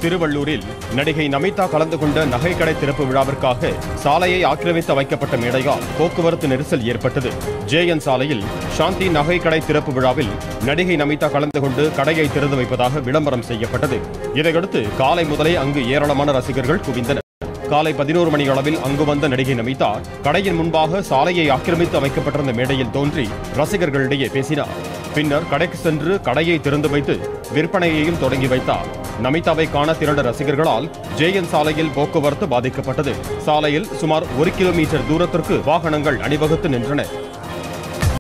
திருவள்ளூரில் நடிகை நமிதா கலந்து கொண்ட நகைக்கடை திறப்பு விழாவிற்காக சாலையை ஆக்கிரமித்து வைக்கப்பட்ட மேடையால் போக்குவரத்து நெரிசல் ஏற்பட்டது ஜேஎன் சாலையில் சாந்தி நகைக்கடை திறப்பு விழாவில் நடிகை நமிதா கலந்து கொண்டு கடையை திறந்து வைப்பதாக விளம்பரம் செய்யப்பட்டது இதையடுத்து காலை முதலே அங்கு ஏராளமான ரசிகர்கள் குவிந்தனர் காலை பதினோரு மணி அளவில் அங்கு வந்த நடிகை நமிதா கடையின் முன்பாக சாலையை ஆக்கிரமித்து அமைக்கப்பட்டிருந்த மேடையில் தோன்றி ரசிகர்களிடையே பேசினார் பின்னர் கடைக்கு சென்று கடையை திறந்து வைத்து விற்பனையையும் தொடங்கி வைத்தார் நமிதாவை காண திரண்ட ரசிகர்களால் ஜேஎன் சாலையில் போக்குவரத்து பாதிக்கப்பட்டது சாலையில் சுமார் ஒரு கிலோமீட்டர் தூரத்திற்கு வாகனங்கள் அணிவகுத்து நின்றன